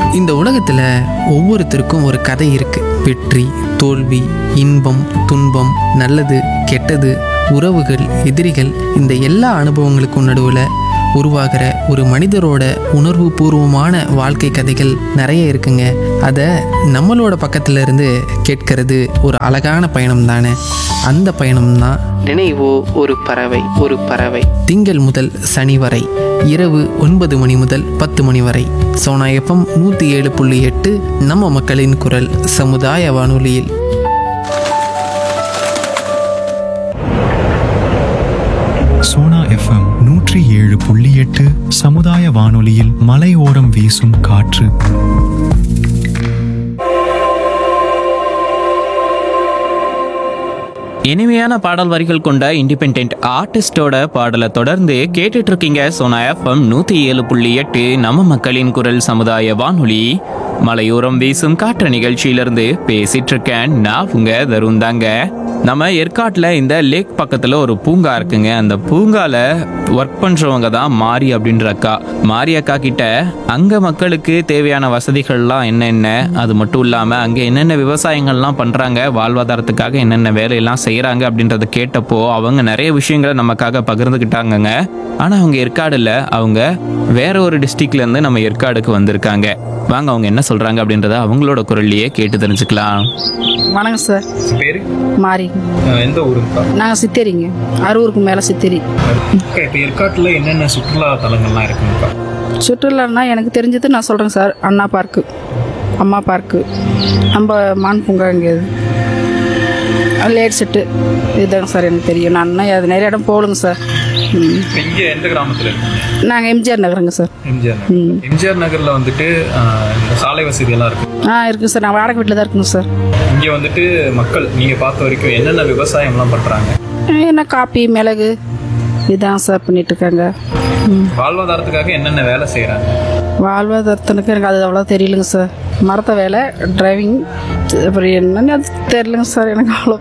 இந்த உலகத்தில் ஒவ்வொருத்தருக்கும் ஒரு கதை இருக்கு வெற்றி தோல்வி இன்பம் துன்பம் நல்லது கெட்டது உறவுகள் எதிரிகள் இந்த எல்லா அனுபவங்களுக்கும் நடுவில் உருவாகிற ஒரு மனிதரோட உணர்வு பூர்வமான வாழ்க்கை கதைகள் நிறைய இருக்குங்க அதை நம்மளோட பக்கத்துல இருந்து கேட்கறது ஒரு அழகான பயணம் தானே அந்த பயணம் தான் நினைவோ ஒரு பறவை ஒரு பறவை திங்கள் முதல் சனி வரை இரவு ஒன்பது மணி முதல் பத்து மணி வரை சோனா எஃப்எம் நூற்றி ஏழு புள்ளி எட்டு நம்ம மக்களின் குரல் சமுதாய வானொலியில் சோனா எஃப்எம் நூற்றி ஏழு புள்ளி எட்டு சமுதாய வானொலியில் மலையோரம் வீசும் காற்று இனிமையான பாடல் வரிகள் கொண்ட இண்டிபெண்ட் ஆர்டிஸ்டோட பாடலை தொடர்ந்து கேட்டுட்டு இருக்கீங்க சோனா எஃப்எம் நூத்தி ஏழு புள்ளி எட்டு நம்ம மக்களின் குரல் சமுதாய வானொலி மலையோரம் வீசும் காற்று நிகழ்ச்சியிலிருந்து பேசிட்டு இருக்கேன் நான் உங்க தருண் தாங்க நம்ம ஏற்காட்டில் இந்த லேக் பக்கத்தில் ஒரு பூங்கா இருக்குங்க அந்த பூங்கால ஒர்க் பண்ணுறவங்க தான் மாரி அப்படின்ற அக்கா மாரி அக்கா கிட்ட அங்கே மக்களுக்கு தேவையான வசதிகள்லாம் என்னென்ன அது மட்டும் இல்லாமல் அங்கே என்னென்ன விவசாயங்கள்லாம் பண்ணுறாங்க வாழ்வாதாரத்துக்காக என்னென்ன வேலையெல்லாம் செய்கிறாங்க அப்படின்றத கேட்டப்போ அவங்க நிறைய விஷயங்களை நமக்காக பகிர்ந்துக்கிட்டாங்கங்க ஆனால் அவங்க ஏற்காடுல அவங்க வேற ஒரு டிஸ்ட்ரிக்ட்ல இருந்து நம்ம ஏற்காடுக்கு வந்திருக்காங்க வாங்க அவங்க என்ன சொல்றாங்க அப்படின்றத அவங்களோட குரல்லையே கேட்டு தெரிஞ்சுக்கலாம் வணக்கம் சார் பேர் மாறி எந்த ஊருங்கக்கா நாங்கள் சித்தேரிங்க அரூருக்கு மேலே சித்தேரி அக்கா இப்போ ஏற்காட்டில் என்னென்ன சுற்றுலா தலங்கள்லாம் இருக்குங்கக்கா சுற்றுலான்னா எனக்கு தெரிஞ்சது நான் சொல்கிறேன் sir Anna park Amma park நம்ம மான் பூங்கா இங்கே லேட் செட்டு இதுதாங்க சார் எனக்கு தெரியும் நான் இன்னும் அது நிறைய இடம் போகலுங்க சார் ம் இப்போ இங்கே எந்த கிராமத்தில் இருக்குங்க நாங்கள் எம்ஜிஆர் நகருங்க சார் எம்ஜிஆர் நகர் எம்ஜிஆர் நகரில் வந்துட்டு ஆஹ், இந்த சாலை வசதியெல்லாம் இருக்கு ஆ இருக்குங்க சார் நான் வாடகை வீட்டில் தான் இருக்குங்க சார் இங்கே வந்துட்டு மக்கள் நீங்கள் பார்த்த வரைக்கும் என்னென்ன விவசாயம்லாம் பண்ணுறாங்க என்ன காப்பி மிளகு இதுதான் சார் பண்ணிட்டு இருக்காங்க ம் வாழ்வாதாரத்துக்காக என்னென்ன வேலை செய்கிறாங்க வாழ்வாதாரத்தினுக்கு எனக்கு அது அவ்வளோ தெரியலங்க சார் மரத்த வேலை டிரைவிங் அப்புறம் என்னன்னு அது தெரியலங்க சார் எனக்கு அவ்வளோ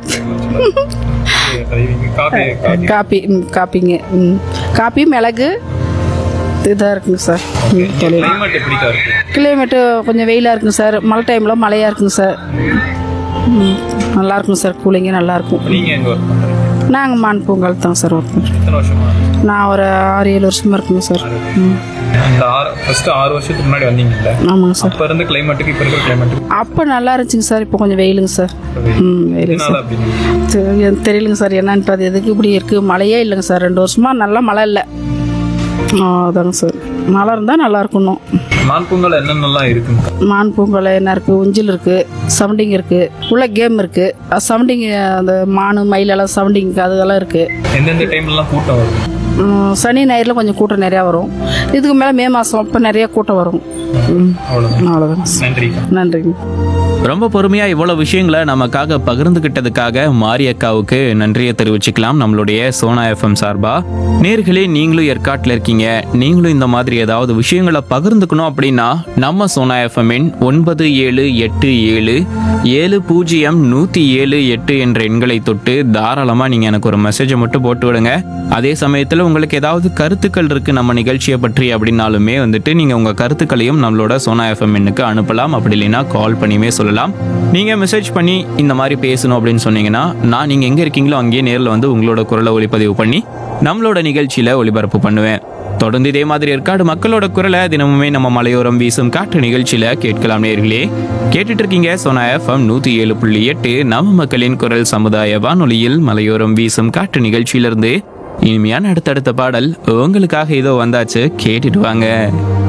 காஃபி காஃபி காப்பி ம், காப்பிங்க ம் காப்பி மிளகு இதாக இருக்குங்க சார் ம், தொழில் கிளைமேட் எப்படிக்கா இருக்கு கிளைமேட்டு கொஞ்சம் வெயிலாக இருக்குங்க சார் மழை டைமில் மழையாக இருக்குங்க சார் ம், நல்லா இருக்குங்க சார் கூலிங்க நல்லா இருக்கும் நீங்கள் எங்கே ஒர்க் பண்ணுறீங்க நாங்கள் மான் பூங்கால் தான் சார் ஒர்க் பண்ணுறோம் எத்தனை வருஷமா நான் ஒரு ஆறு ஏழு வருஷமாக இருக்குங்க சார் ம் இந்த ஆறு ஃபர்ஸ்ட் ஆறு வருஷத்துக்கு முன்னாடி வந்தீங்கல்ல ஆமாங்க சார் அப்போ இருந்த கிளைமேட்டுக்கு இப்போ இருக்கிற கிளைமேட்டுக்கு அப்போ நல்லா இருந்துச்சுங்க சார் இப்போ கொஞ்சம் வெயிலுங்க சார் ம் வெயிலுங்க இதனால சார் அப்படின்னு தெரி- எனக்கு தெரியலங்க சார் என்னன்ட்டு அது எதுக்கு இப்படி இருக்குது மழையே இல்லைங்க சார் ரெண்டு வருஷமா நல்லா மழை இல்லை ஆ, அதாங்க சார் மழை இருந்தால் நல்லா இருக்கணும் மான்பூங்கல் என்னென்னலாம் இருக்குங்கக்கா மான் பூங்கலை என்ன இருக்குது உஞ்சில் இருக்குது சவுண்டிங் இருக்குது உள்ள கேம் இருக்குது சவுண்டிங் அந்த மானு மயிலெல்லாம் சவுண்டிங் அதெல்லாம் இருக்குது எந்தெந்த டைம்லலாம் கூட்டம் வரும் சனி ஞாயிறில் கொஞ்சம் கூட்டம் நிறையா வரும் இதுக்கு மேலே மே மாதம் அப்போ நிறைய கூட்டம் வரும் ம் அவ்வளோதான் அவ்வளோதாங்க சார் நன்றிக்கா நன்றிங்க ரொம்ப பொறுமையா இவ்வளவு விஷயங்களை நமக்காக பகிர்ந்துகிட்டதுக்காக மாரி அக்காவுக்கு நன்றியை தெரிவிச்சுக்கலாம் நம்மளுடைய சோனா எஃப்எம் சார்பா நேர்களே நீங்களும் ஏற்காட்டில் இருக்கீங்க நீங்களும் இந்த மாதிரி ஏதாவது விஷயங்களை பகிர்ந்துக்கணும் அப்படின்னா நம்ம சோனா எஃப்எம்மின் ஒன்பது ஏழு எட்டு ஏழு ஏழு பூஜ்ஜியம் நூற்றி ஏழு எட்டு என்ற எண்களை தொட்டு தாராளமாக நீங்கள் எனக்கு ஒரு மெசேஜை மட்டும் போட்டு விடுங்க அதே சமயத்தில் உங்களுக்கு ஏதாவது கருத்துக்கள் இருக்கு நம்ம நிகழ்ச்சியை பற்றி அப்படின்னாலுமே வந்துட்டு நீங்கள் உங்கள் கருத்துக்களையும் நம்மளோட சோனா எஃப்எம் எண்ணுக்கு அனுப்பலாம் அப்படி இல்லைன்னா கால் பண்ணியுமே சொல்லலாம் நீங்கள் மெசேஜ் பண்ணி இந்த மாதிரி பேசணும் அப்படின்னு சொன்னீங்கன்னா நான் நீங்கள் எங்கே இருக்கீங்களோ அங்கேயே நேரில் வந்து உங்களோட குரலை ஒளிப்பதிவு பண்ணி நம்மளோட நிகழ்ச்சியில் ஒளிபரப்பு பண்ணுவேன் தொடர்ந்து இதே மாதிரி ஏற்காடு மக்களோட குரலை தினமுமே நம்ம மலையோரம் வீசும் காற்று நிகழ்ச்சியில கேட்கலாம் நேர்களே கேட்டுட்டு இருக்கீங்க சோனா எஃப்எம் நூத்தி ஏழு புள்ளி எட்டு நம்ம மக்களின் குரல் சமுதாய வானொலியில் மலையோரம் வீசும் காற்று நிகழ்ச்சியிலிருந்து இனிமையான அடுத்தடுத்த பாடல் உங்களுக்காக இதோ வந்தாச்சு கேட்டுட்டு வாங்க